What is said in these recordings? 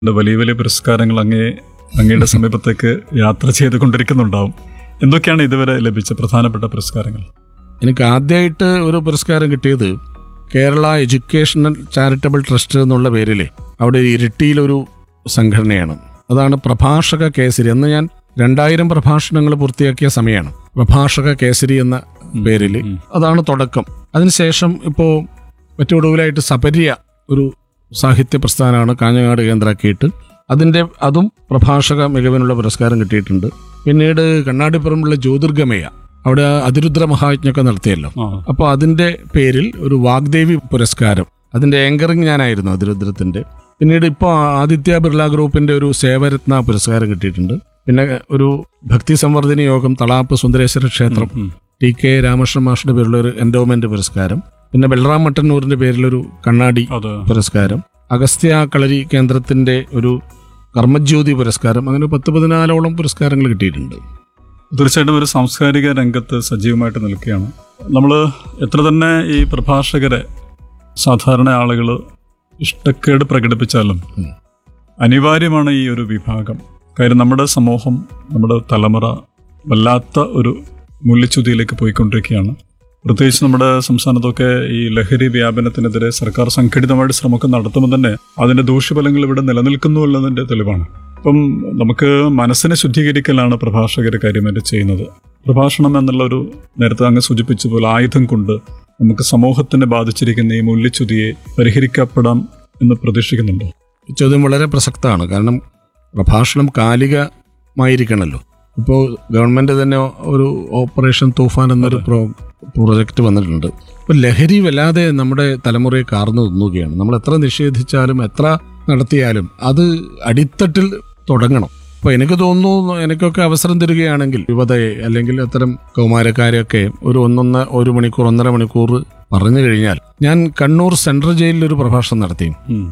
ഉണ്ട്. വലിയ വലിയ പുരസ്കാരങ്ങൾ അങ്ങേ അങ്ങയുടെ സമീപത്തേക്ക് യാത്ര ചെയ്തുകൊണ്ടിരിക്കുന്നുണ്ടാവും എന്തൊക്കെയാണ് ഇതുവരെ ലഭിച്ച പ്രധാനപ്പെട്ട പുരസ്കാരങ്ങൾ എനിക്ക് ആദ്യമായിട്ട് ഒരു പുരസ്കാരം കിട്ടിയത് കേരള എഡ്യൂക്കേഷണൽ ചാരിറ്റബിൾ ട്രസ്റ്റ് എന്നുള്ള പേരിൽ അവിടെ ഇരിട്ടിയിലൊരു സംഘടനയാണ് അതാണ് പ്രഭാഷക കേസരി അന്ന് ഞാൻ രണ്ടായിരം പ്രഭാഷണങ്ങൾ പൂർത്തിയാക്കിയ സമയമാണ് പ്രഭാഷക കേസരി എന്ന പേരിൽ അതാണ് തുടക്കം അതിനുശേഷം ഇപ്പോൾ ഏറ്റവും ഒടുവിലായിട്ട് സപര്യ ഒരു സാഹിത്യ പ്രസ്ഥാനമാണ് കാഞ്ഞങ്ങാട് കേന്ദ്രമാക്കിയിട്ട് അതിൻ്റെ അതും പ്രഭാഷക മികവിനുള്ള പുരസ്കാരം കിട്ടിയിട്ടുണ്ട് പിന്നീട് കണ്ണാടിപ്പുറമുള്ള ജ്യോതിർഗമയ അവിടെ അതിരുദ്ര മഹായജ്ഞൊക്കെ നടത്തിയല്ലോ ആ അപ്പോൾ അതിൻ്റെ പേരിൽ ഒരു വാഗ്ദേവി പുരസ്കാരം അതിൻ്റെ ആങ്കറിങ് ഞാനായിരുന്നു അതിരുദ്രത്തിൻ്റെ പിന്നീട് ഇപ്പോൾ ആദിത്യ ബിർള ഗ്രൂപ്പിൻ്റെ ഒരു സേവരത്ന പുരസ്കാരം കിട്ടിയിട്ടുണ്ട് പിന്നെ ഒരു ഭക്തി സംവർദ്ധന യോഗം തളാപ്പ് സുന്ദരേശ്വര ക്ഷേത്രം ഉം. ടി കെ രാമകൃഷ്ണൻ മാഷിന്റെ പേരിലുള്ള ഒരു എൻഡോമെന്റ് പുരസ്കാരം പിന്നെ ബൽറാം മട്ടന്നൂരിന്റെ പേരിലൊരു കണ്ണാടി അത് പുരസ്കാരം അഗസ്ത്യ കളരി കേന്ദ്രത്തിന്റെ ഒരു കർമ്മജ്യോതി പുരസ്കാരം അങ്ങനെ പത്ത് പതിനാലോളം പുരസ്കാരങ്ങൾ കിട്ടിയിട്ടുണ്ട് തീർച്ചയായിട്ടും ഒരു സാംസ്കാരിക രംഗത്ത് സജീവമായിട്ട് നിൽക്കുകയാണ് നമ്മൾ എത്ര തന്നെ ഈ പ്രഭാഷകരെ സാധാരണ ആളുകൾ ഇഷ്ടക്കേട് പ്രകടിപ്പിച്ചാലും ഉം. അനിവാര്യമാണ് ഈ ഒരു വിഭാഗം കാര്യം നമ്മുടെ സമൂഹം നമ്മുടെ തലമുറ വല്ലാത്ത ഒരു മൂല്യച്യുതിയിലേക്ക് പോയിക്കൊണ്ടിരിക്കുകയാണ് പ്രത്യേകിച്ച് നമ്മുടെ സംസ്ഥാനത്തൊക്കെ ഈ ലഹരി വ്യാപനത്തിനെതിരെ സർക്കാർ സംഘടിതമായിട്ട് ശ്രമമൊക്കെ നടത്തുമ്പോൾ തന്നെ അതിന്റെ ദൂഷ്യഫലങ്ങൾ ഇവിടെ നിലനിൽക്കുന്നു എന്നതിന്റെ തെളിവാണ് ഇപ്പം നമുക്ക് മനസ്സിനെ ശുദ്ധീകരിക്കലാണ് പ്രഭാഷകർ കാര്യമായിട്ട് ചെയ്യുന്നത് പ്രഭാഷണം എന്നുള്ള ഒരു നേരത്തെ അങ്ങ് സൂചിപ്പിച്ച പോലെ ആയുധം കൊണ്ട് നമുക്ക് സമൂഹത്തിനെ ബാധിച്ചിരിക്കുന്ന ഈ മൂല്യച്യുതിയെ പരിഹരിക്കപ്പെടാം എന്ന് പ്രതീക്ഷിക്കുന്നുണ്ടോ ഈ ചോദ്യം വളരെ പ്രസക്തമാണ് കാരണം പ്രഭാഷണം കാലികമായിരിക്കണമല്ലോ ഇപ്പോൾ ഗവൺമെന്റ് തന്നെ ഒരു ഓപ്പറേഷൻ തൂഫാൻ എന്നൊരു പ്രോ പ്രോജക്റ്റ് വന്നിട്ടുണ്ട് അപ്പോൾ ലഹരി വല്ലാതെ നമ്മുടെ തലമുറയെ കാർന്നു തിന്നുകയാണ് നമ്മൾ എത്ര നിഷേധിച്ചാലും എത്ര നടത്തിയാലും അത് അടിത്തട്ടിൽ തുടങ്ങണം അപ്പോൾ എനിക്ക് തോന്നുന്നു എനിക്കൊക്കെ അവസരം തരികയാണെങ്കിൽ യുവതയെ അല്ലെങ്കിൽ അത്തരം കൗമാരക്കാരെയൊക്കെ ഒരു ഒന്നൊന്ന ഒരു മണിക്കൂർ ഒന്നര മണിക്കൂർ പറഞ്ഞു കഴിഞ്ഞാൽ ഞാൻ കണ്ണൂർ സെൻട്രൽ ജയിലിൽ ഒരു പ്രഭാഷണം നടത്തി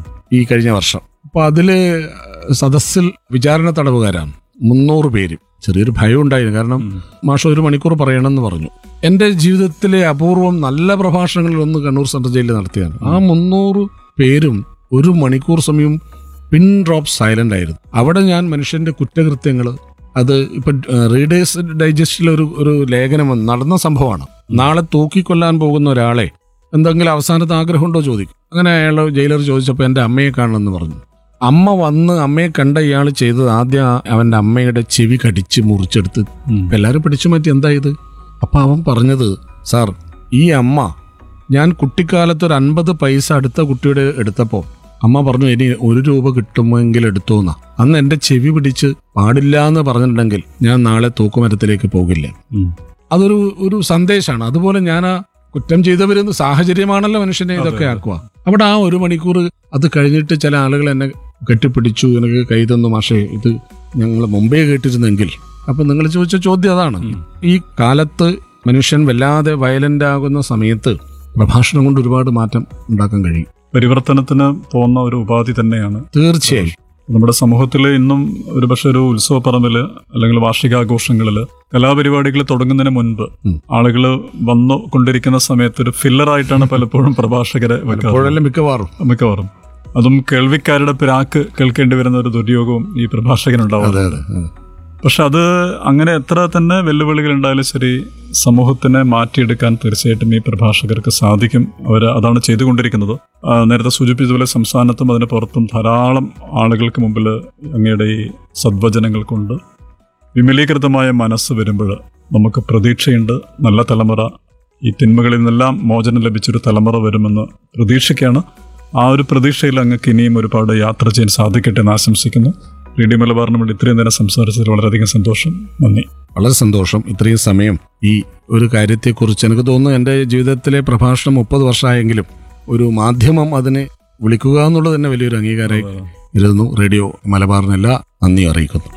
ഈ കഴിഞ്ഞ വർഷം അപ്പൊ അതില് സദസ്സിൽ വിചാരണ തടവുകാരാണ് മുന്നൂറ് പേര് ചെറിയൊരു ഭയം ഉണ്ടായിരുന്നു കാരണം മാഷ ഒരു മണിക്കൂർ പറയണമെന്ന് പറഞ്ഞു എൻ്റെ ജീവിതത്തിലെ അപൂർവം നല്ല പ്രഭാഷണങ്ങളിൽ ഒന്ന് കണ്ണൂർ സെൻട്രൽ ജയിലിൽ നടത്തിയാണ് ആ മുന്നൂറ് പേരും ഒരു മണിക്കൂർ സമയം പിൻ ഡ്രോപ്പ് സൈലന്റ് ആയിരുന്നു അവിടെ ഞാൻ മനുഷ്യന്റെ കുറ്റകൃത്യങ്ങൾ അത് ഇപ്പൊ റീഡേഴ്സ് ഡൈജസ്റ്റിൽ ഒരു ഒരു ലേഖനം വന്നു. നടന്ന സംഭവമാണ് നാളെ തൂക്കിക്കൊല്ലാൻ പോകുന്ന ഒരാളെ എന്തെങ്കിലും അവസാനത്തെ ആഗ്രഹമുണ്ടോ ചോദിക്കും അങ്ങനെ അയാൾ ജയിലർ ചോദിച്ചപ്പോൾ എൻ്റെ അമ്മയെ കാണണമെന്ന് പറഞ്ഞു അമ്മ വന്ന് അമ്മയെ കണ്ട ഇയാൾ ചെയ്തത് ആദ്യം ആ- അവൻ്റെ അമ്മയുടെ ചെവി കടിച്ച് മുറിച്ചെടുത്ത് എല്ലാവരും പിടിച്ചു മാറ്റി എന്താ ഇത് അപ്പൊ അവൻ പറഞ്ഞത് സാർ ഈ അമ്മ ഞാൻ കുട്ടിക്കാലത്ത് ഒരു അൻപത് പൈസ അടുത്ത കുട്ടിയുടെ എടുത്തപ്പോൾ അമ്മ പറഞ്ഞു ഇനി ഒരു രൂപ കിട്ടുമെങ്കിൽ എടുത്തോന്നാ അന്ന് എൻ്റെ ചെവി പിടിച്ച് പാടില്ല എന്ന് പറഞ്ഞിട്ടുണ്ടെങ്കിൽ ഞാൻ നാളെ തൂക്കുമരത്തിലേക്ക് പോകില്ല അതൊരു ഒരു സന്ദേശമാണ് അതുപോലെ ഞാൻ ആ കുറ്റം ചെയ്തവരെന്ന് സാഹചര്യമാണല്ലോ മനുഷ്യനെ ഇതൊക്കെ ആക്കുക അവിടെ ആ ഒരു മണിക്കൂർ അത് കഴിഞ്ഞിട്ട് ചില ആളുകൾ എന്നെ കെട്ടിപ്പിടിച്ചു എനിക്ക് കൈ തന്നു മാഷേ ഇത് ഞങ്ങൾ മുമ്പേ കേട്ടിരുന്നെങ്കിൽ അപ്പൊ നിങ്ങൾ ചോദിച്ച ചോദ്യം അതാണ് ഈ കാലത്ത് മനുഷ്യൻ വല്ലാതെ വയലന്റ് ആകുന്ന സമയത്ത് പ്രഭാഷണം കൊണ്ട് ഒരുപാട് മാറ്റം ഉണ്ടാക്കാൻ കഴിയും പരിവർത്തനത്തിന് പോകുന്ന ഒരു ഉപാധി തന്നെയാണ് തീർച്ചയായും നമ്മുടെ സമൂഹത്തിൽ ഇന്നും ഒരുപക്ഷെ ഒരു ഉത്സവ പറമ്പില് അല്ലെങ്കിൽ വാർഷികാഘോഷങ്ങളിൽ കലാപരിപാടികൾ തുടങ്ങുന്നതിന് മുൻപ് ഉം. ആളുകൾ വന്നു കൊണ്ടിരിക്കുന്ന സമയത്ത് ഒരു ഫില്ലറായിട്ടാണ് പലപ്പോഴും പ്രഭാഷകരെ വെക്കാറ് ഇപ്പോഴെല്ലാം മിക്കവാറും മിക്കവാറും അതും കേൾവിക്കാരുടെ പിരാക്ക് കേൾക്കേണ്ടി വരുന്ന ഒരു ദുര്യോഗവും ഈ പ്രഭാഷകനുണ്ടാവും അതെ അതെ അതെ. പക്ഷെ അത് അങ്ങനെ എത്ര തന്നെ വെല്ലുവിളികൾ ഉണ്ടായാലും ശരി സമൂഹത്തിനെ മാറ്റിയെടുക്കാൻ തീർച്ചയായിട്ടും ഈ പ്രഭാഷകർക്ക് സാധിക്കും അവർ അതാണ് ചെയ്തുകൊണ്ടിരിക്കുന്നത് ആ, നേരത്തെ സൂചിപ്പിച്ചതുപോലെ സംസ്ഥാനത്തും അതിന് പുറത്തും ധാരാളം ആളുകൾക്ക് മുമ്പിൽ അങ്ങയുടെ ഈ സദ്വചനങ്ങൾ കൊണ്ട് വിമലീകൃതമായ മനസ്സ് വരുമ്പോൾ നമുക്ക് പ്രതീക്ഷയുണ്ട് നല്ല തലമുറ ഈ തിന്മകളിൽ നിന്നെല്ലാം മോചനം ലഭിച്ചൊരു തലമുറ വരുമെന്ന് പ്രതീക്ഷയ്ക്കാണ് ആ ഒരു പ്രതീക്ഷയിൽ അങ്ങക്ക് ഇനിയും ഒരുപാട് യാത്ര ചെയ്യാൻ സാധിക്കട്ടെ എന്ന് ആശംസിക്കുന്നു റേഡിയോ മലബാറിന് വേണ്ടി ഇത്രയും നേരം സംസാരിച്ചതിൽ വളരെയധികം സന്തോഷം നന്ദി വളരെ സന്തോഷം ഇത്രയും സമയം ഈ ഒരു കാര്യത്തെക്കുറിച്ച് എനിക്ക് തോന്നുന്നു എൻ്റെ ജീവിതത്തിലെ പ്രഭാഷണം മുപ്പത് വർഷമായെങ്കിലും ഒരു മാധ്യമം അതിനെ വിളിക്കുക എന്നുള്ളത് തന്നെ വലിയൊരു അംഗീകാരമായി ഇരുന്നു റേഡിയോ മലബാറിനെല്ലാ നന്ദി അറിയിക്കുന്നു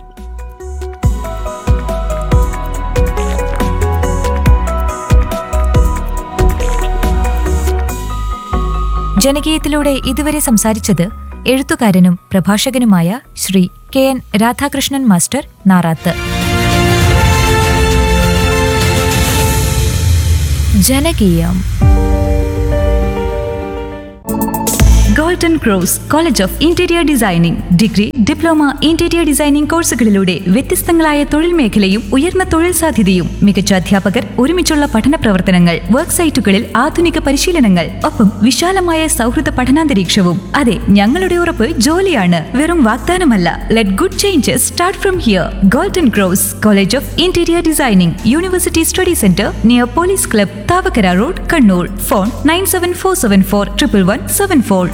ജനകീയത്തിലൂടെ ഇതുവരെ സംസാരിച്ചത് എഴുത്തുകാരനും പ്രഭാഷകനുമായ Shri K N Radhakrishnan master Narath ജനകീയം golden cross college of interior designing degree diploma interior designing കോഴ്സുകളിലൂടെ വ്യത്യസ്തങ്ങളായ തൊഴിൽ മേഖലയും ഉയർന്ന തൊഴിൽ സാധ്യതയും മികച്ച അധ്യാപകർ ഒരുമിച്ചുള്ള പഠന പ്രവർത്തനങ്ങൾ വർക്ക് സൈറ്റുകളിൽ ആധുനിക പരിശീലനങ്ങൾ ഒപ്പം വിശാലമായ സൗഹൃദ പഠനാന്തരീക്ഷവും അതെ ഞങ്ങളുടെ ഉറപ്പ് ജോലിയാണ് വെറും വാഗ്ദാനമല്ല let good changes start from here golden cross college of interior designing university study centre near police club Thavakkara road Kannur phone nine seven four seven four triple one seven four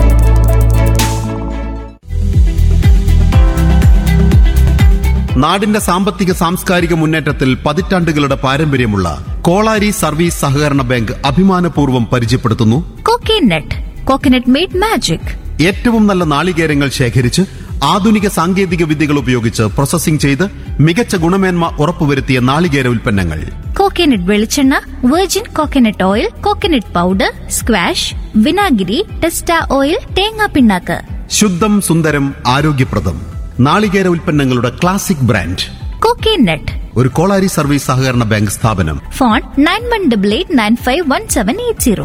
നാടിന്റെ സാമ്പത്തിക സാംസ്കാരിക മുന്നേറ്റത്തിൽ പതിറ്റാണ്ടുകളുടെ പാരമ്പര്യമുള്ള കോളാരി സർവീസ് സഹകരണ ബാങ്ക് അഭിമാനപൂർവ്വം പരിചയപ്പെടുത്തുന്നു coconut coconut made magic ഏറ്റവും നല്ല നാളികേരങ്ങൾ ശേഖരിച്ച് ആധുനിക സാങ്കേതിക വിദ്യകൾ ഉപയോഗിച്ച് പ്രോസസ്സിംഗ് ചെയ്ത് മികച്ച ഗുണമേന്മ ഉറപ്പുവരുത്തിയ നാളികേര ഉൽപ്പന്നങ്ങൾ കോക്കനട്ട് വെളിച്ചെണ്ണ virgin coconut oil coconut powder squash വിനാഗിരി ടെസ്റ്റ ഓയിൽ തേങ്ങാ പിണ്ണാക്ക് ശുദ്ധം സുന്ദരം ആരോഗ്യപ്രദം നാളികേര ഉൽപ്പന്നങ്ങളുടെ ക്ലാസിക് ബ്രാൻഡ് കോക്കനട്ട് ഒരു കോളാരി സർവീസ് സഹകരണ ബാങ്ക് സ്ഥാപനം phone nine one double eight nine five one seven eight zero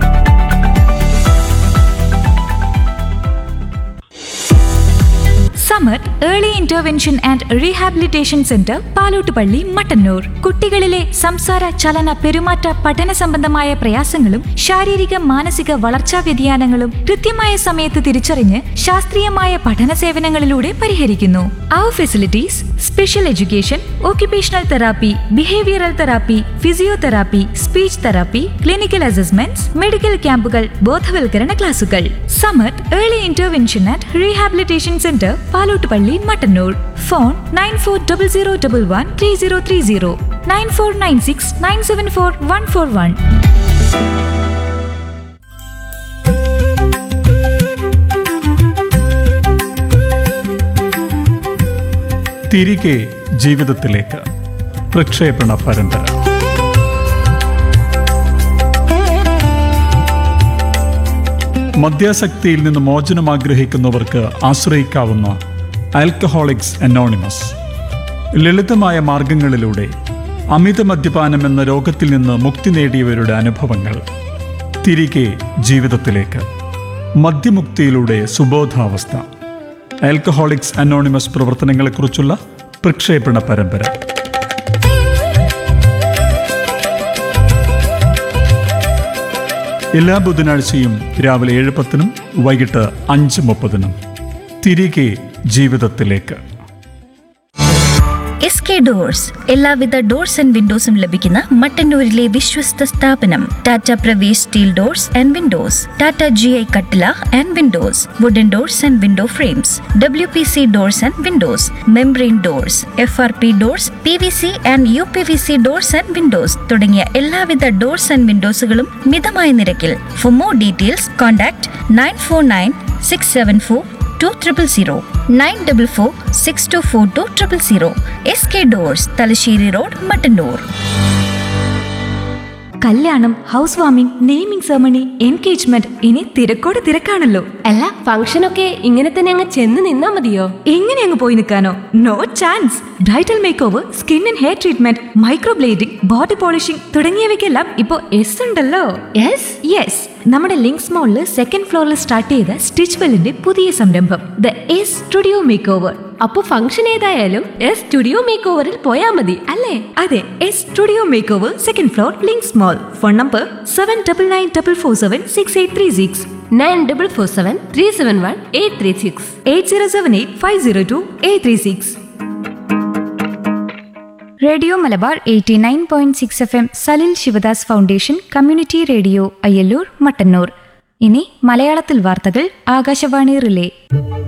Samar early intervention and rehabilitation centre Palottupalli Mattannur കുട്ടികളിലെ സംസാര ചലന പെരുമാറ്റ പഠന സംബന്ധമായ പ്രയാസങ്ങളും ശാരീരിക മാനസിക വളർച്ചാ വ്യതിയാനങ്ങളും കൃത്യമായ സമയത്ത് തിരിച്ചറിഞ്ഞ് ശാസ്ത്രീയമായ പഠന സേവനങ്ങളിലൂടെ പരിഹരിക്കുന്നു അവർ facilities special education occupational therapy behavioural therapy physiotherapy speech therapy clinical assessments medical ക്യാമ്പുകൾ ബോധവൽക്കരണ ക്ലാസുകൾ Samar early intervention and rehabilitation centre Palottupalli Mattannur phone nine four double zero double one three zero three zero nine four nine six nine seven four one four one തിരികെ ജീവിതത്തിലേക്ക് പ്രക്ഷേപണ പരമ്പര മദ്യാസക്തിയിൽ നിന്ന് മോചനം ആഗ്രഹിക്കുന്നവർക്ക് ആശ്രയിക്കാവുന്ന ആൽക്കഹോളിക്സ് അനോണിമസ് ലളിതമായ മാർഗങ്ങളിലൂടെ അമിത മദ്യപാനം എന്ന രോഗത്തിൽ നിന്ന് മുക്തി നേടിയവരുടെ അനുഭവങ്ങൾ തിരികെ ജീവിതത്തിലേക്ക് മദ്യമുക്തിയിലൂടെ സുബോധാവസ്ഥ ആൽക്കഹോളിക്സ് അനോണിമസ് പ്രവർത്തനങ്ങളെക്കുറിച്ചുള്ള പ്രക്ഷേപണ പരമ്പര എല്ലാ ബുധനാഴ്ചയും രാവിലെ ഏഴ് പത്തിനും വൈകിട്ട് അഞ്ച് മുപ്പതിനും തിരികെ ജീവിതത്തിലേക്ക് എസ് കെ ഡോഴ്സ് എല്ലാവിധ ഡോർസ് ആൻഡ് വിൻഡോസും ലഭിക്കുന്ന മട്ടന്നൂരിലെ വിശ്വസ്ത സ്ഥാപനം Tata Pravesh steel doors and windows Tata G I കട്ടില and windows wooden doors and window frames W P C doors and windows membrane doors F R P doors P V C and U P V C doors and windows തുടങ്ങിയ എല്ലാവിധ doors and വിൻഡോസുകളും മിതമായ നിരക്കിൽ for more details contact nine four nine six seven four two triple zero nine double four six two four two triple zero S K doors Thalassery road Mattannur കല്യാണം house warming naming ceremony engagement ഇനി തിരക്കോട് തിരക്കാണല്ലോ അല്ല ഫംഗ്ഷനൊക്കെ ഇങ്ങനെ തന്നെ അങ്ങ് ചെന്ന് നിന്നാ മതിയോ എങ്ങനെ അങ്ങ് പോയി നിൽക്കാനോ no chance bridal make over skin and hair treatment microblading body polishing തുടങ്ങിയവയ്ക്കെല്ലാം ഇപ്പോ എസ് ഉണ്ടല്ലോ യെസ് യെസ് നമ്മുടെ ലിങ്ക്സ് മോളിൽ സെക്കൻഡ് ഫ്ലോറിൽ സ്റ്റാർട്ട് ചെയ്ത സ്റ്റിച്ച് വെല്ലിന്റെ പുതിയ സംരംഭം the S studio make over അപ്പൊ ഫംഗ്ഷൻ ഏതായാലും എസ് സ്റ്റുഡിയോ മേക്ക് ഓവറിൽ പോയാ മതി അല്ലേ അതെ S studio make over second floor Links mall phone number seven double nine double four seven six eight three six nine double four seven three seven one eight three six eight zero seven eight five zero two eight three six radio Malabar eighty nine point six F M Salil Sivadas foundation community radio Ayyallur Mattannur ഇനി മലയാളത്തിൽ വാർത്തകൾ Akashvani relay